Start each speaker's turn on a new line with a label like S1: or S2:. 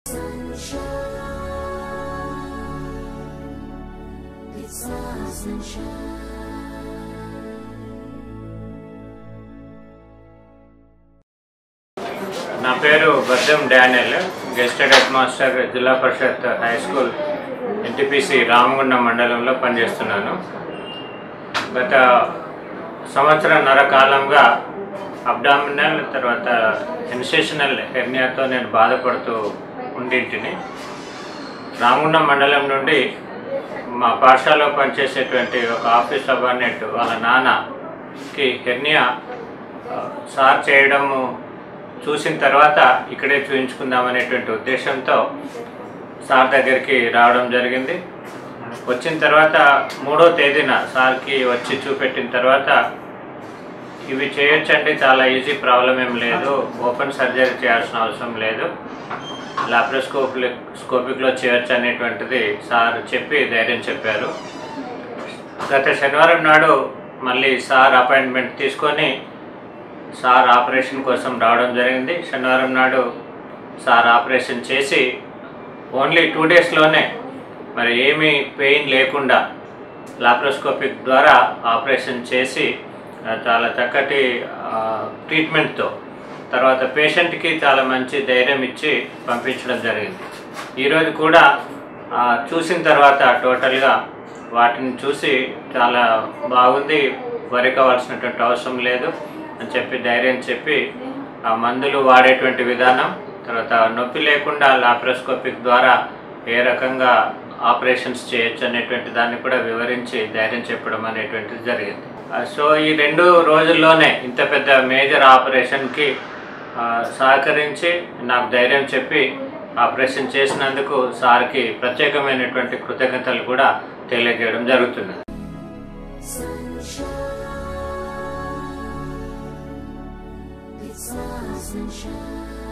S1: It's our sunshine.
S2: నా పేరు Baddam Daniel gazetted head master Zilla Parishad high school NTPC Ramagundam మండలంలో పనిచేస్తున్నాను గత సంవత్సరంన్నర కాలంగా అబ్డామినల్ తర్వాత ఇన్సెషనల్ హెర్నియాతో నేను బాధపడుతూ ఉండింటిని రామగుండం మండలం నుండి మా పాఠశాలలో పనిచేసేటువంటి ఒక ఆఫీస్ సబార్డినేట్ వాళ్ళ నాన్నకి హెర్నియా ఆ, సార్ చేయడము చూసిన తర్వాత ఇక్కడే చూయించుకుందామనేటువంటి ఉద్దేశంతో సార్ దగ్గరికి రావడం జరిగింది వచ్చిన తర్వాత మూడో తేదీన సార్కి వచ్చి చూపెట్టిన తర్వాత ఇవి చేయొచ్చండి చాలా ఈజీ ప్రాబ్లం ఏం లేదు ఓపెన్ సర్జరీ చేయాల్సిన అవసరం లేదు లాప్రోస్కోప్ స్కోపిక్లో చేయొచ్చు అనేటువంటిది సార్ చెప్పి ధైర్యం చెప్పారు గత శనివారం నాడు మళ్ళీ సార్ అపాయింట్మెంట్ తీసుకొని సార్ ఆపరేషన్ కోసం రావడం జరిగింది శనివారం నాడు సార్ ఆపరేషన్ చేసి ఓన్లీ టూ డేస్లోనే మరి ఏమీ పెయిన్ లేకుండా లాప్రోస్కోపిక్ ద్వారా ఆపరేషన్ చేసి ఆ, చాలా చక్కటి ఆ, ట్రీట్మెంట్తో తర్వాత పేషెంట్కి చాలా మంచి ధైర్యం ఇచ్చి పంపించడం జరిగింది ఈరోజు కూడా ఆ, చూసిన తర్వాత టోటల్గా వాటిని చూసి చాలా బాగుంది వరి కావాల్సినటువంటి అవసరం లేదు అని చెప్పి ధైర్యం చెప్పి ఆ మందులు వాడేటువంటి విధానం తర్వాత నొప్పి లేకుండా లాప్రోస్కోపిక్ ద్వారా ఏ రకంగా ఆపరేషన్స్ చేయొచ్చు అనేటువంటి దాన్ని కూడా వివరించి ధైర్యం చెప్పడం అనేటువంటిది జరిగింది ఆ, సో ఈ రెండు రోజుల్లోనే ఇంత పెద్ద మేజర్ ఆపరేషన్కి ఆ, సహకరించి నాకు ధైర్యం చెప్పి ఆపరేషన్ చేసినందుకు సార్కి ప్రత్యేకమైనటువంటి కృతజ్ఞతలు కూడా తెలియజేయడం జరుగుతున్నది
S1: Sunshine. It's our sunshine.